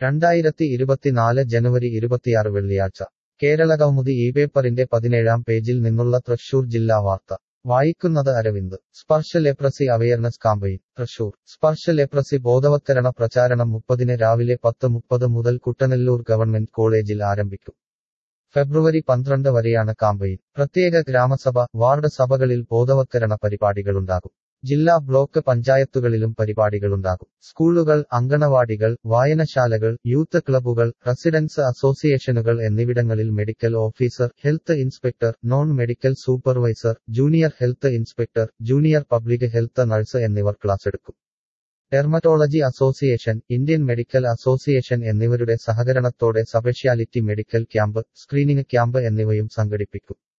രണ്ടായിരത്തി ഇരുപത്തിനാല് ജനുവരി ഇരുപത്തിയാറ് വെള്ളിയാഴ്ച കേരളകൗമുദി ഈ പേപ്പറിന്റെ പതിനേഴാം പേജിൽ നിന്നുള്ള തൃശൂർ ജില്ലാ വാർത്ത വായിക്കുന്നത് Aravind Sparsha leprosy awareness campaign Thrissur Sparsha leprosy ബോധവത്കരണ പ്രചാരണം മുപ്പതിന് രാവിലെ പത്ത് മുപ്പത് മുതൽ കുട്ടനെല്ലൂർ ഗവൺമെന്റ് കോളേജിൽ ആരംഭിക്കും ഫെബ്രുവരി പന്ത്രണ്ട് വരെയാണ് കാമ്പയിൻ പ്രത്യേക ഗ്രാമസഭ വാർഡ് സഭകളിൽ ബോധവത്കരണ പരിപാടികളുണ്ടാകും ജില്ലാ ബ്ലോക്ക് പഞ്ചായത്തുകളിലും പരിപാടികളുണ്ടാകും സ്കൂളുകൾ അങ്കണവാടികൾ വായനശാലകൾ യൂത്ത് ക്ലബ്ബുകൾ റെസിഡൻസ് അസോസിയേഷനുകൾ എന്നിവിടങ്ങളിൽ medical officer health inspector non medical supervisor junior health inspector junior public health nurse എന്നിവർ ക്ലാസ്സെടുക്കും dermatology association Indian medical association എന്നിവരുടെ സഹകരണത്തോടെ speciality medical camp screening camp എന്നിവയും സംഘടിപ്പിക്കും